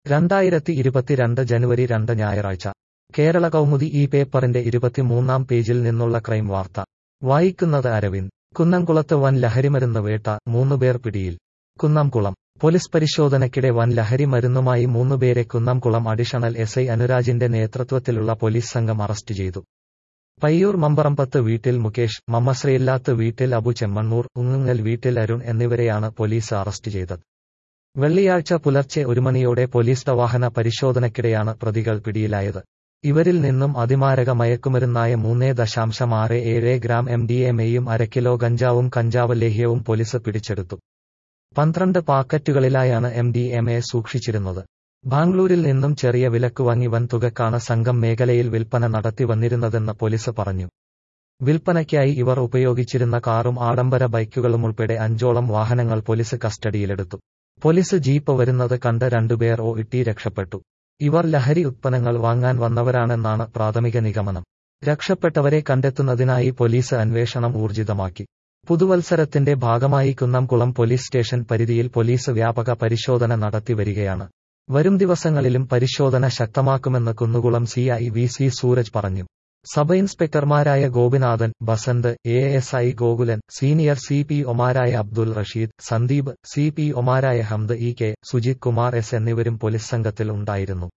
രണ്ടായിരത്തി ഇരുപത്തിരണ്ട് ജനുവരി രണ്ട് ഞായറാഴ്ച കേരള കൗമുദി ഈ പേപ്പറിന്റെ ഇരുപത്തിമൂന്നാം പേജിൽ നിന്നുള്ള ക്രൈം വാർത്ത വായിക്കുന്നത് അരവിന്ദ് കുന്നംകുളത്ത് വൻ ലഹരിമരുന്ന് വേട്ട മൂന്നുപേർ പിടിയിൽ കുന്നംകുളം പോലീസ് പരിശോധനയ്ക്കിടെ വൻ ലഹരി മരുന്നുമായി മൂന്നുപേരെ കുന്നംകുളം അഡീഷണൽ എസ് ഐ അനുരാജിന്റെ നേതൃത്വത്തിലുള്ള പോലീസ് സംഘം അറസ്റ്റ് ചെയ്തു പയ്യൂർ മമ്പറമ്പത്ത് വീട്ടിൽ മുകേഷ് മമ്മശ്രീയില്ലാത്ത വീട്ടിൽ അബു ചെമ്മണ്ണൂർ ഉങ്ങുങ്ങൽ വീട്ടിൽ അരുൺ എന്നിവരെയാണ് പോലീസ് അറസ്റ്റ് ചെയ്തത് വെള്ളിയാഴ്ച പുലർച്ചെ ഒരു മണിയോടെ പോലീസ് വാഹന പരിശോധനയ്ക്കിടെയാണ് പ്രതികൾ പിടിയിലായത് ഇവരിൽ നിന്നും അതിമാരക മയക്കുമരുന്നായ മൂന്നേ ദശാംശം ആറ് ഏഴ് ഗ്രാം എം ഡി എം എയും അര കിലോ ഗഞ്ചാവും കഞ്ചാവ് ലേഹ്യവും പോലീസ് പിടിച്ചെടുത്തു പന്ത്രണ്ട് പാക്കറ്റുകളിലായാണ് എം ഡി എം എ സൂക്ഷിച്ചിരുന്നത് ബാംഗ്ലൂരിൽ നിന്നും ചെറിയ വിലക്ക് വാങ്ങി വൻ തുകക്കാണ് സംഘം മേഖലയിൽ വിൽപ്പന നടത്തി വന്നിരുന്നതെന്ന് പോലീസ് പറഞ്ഞു വിൽപ്പനയ്ക്കായി ഇവർ ഉപയോഗിച്ചിരുന്ന കാറും ആഡംബര ബൈക്കുകളും ഉൾപ്പെടെ അഞ്ചോളം വാഹനങ്ങൾ പോലീസ് കസ്റ്റഡിയിലെടുത്തു പോലീസ് ജീപ്പ് വരുന്നത് കണ്ട് രണ്ടുപേർ ഓ ഇട്ടി രക്ഷപ്പെട്ടു ഇവർ ലഹരി ഉത്പന്നങ്ങൾ വാങ്ങാൻ വന്നവരാണെന്നാണ് പ്രാഥമിക നിഗമനം രക്ഷപ്പെട്ടവരെ കണ്ടെത്തുന്നതിനായി പോലീസ് അന്വേഷണം ഊർജിതമാക്കി പുതുവത്സരത്തിന്റെ ഭാഗമായി കുന്നംകുളം പോലീസ് സ്റ്റേഷൻ പരിധിയിൽ പോലീസ് വ്യാപക പരിശോധന നടത്തി വരികയാണ് വരും ദിവസങ്ങളിലും പരിശോധന ശക്തമാക്കുമെന്ന് Kunnamkulam C I V C Sooraj പറഞ്ഞു സബ് ഇൻസ്പെക്ടർമാരായ Gopinathan Basanth A S I Gokulan senior C P ഒമാരായ അബ്ദുൽ റഷീദ് സന്ദീപ് സി പി ഒമാരായ Hamd E K Sujith Kumar S എന്നിവരും പോലീസ് സംഘത്തിൽ ഉണ്ടായിരുന്നു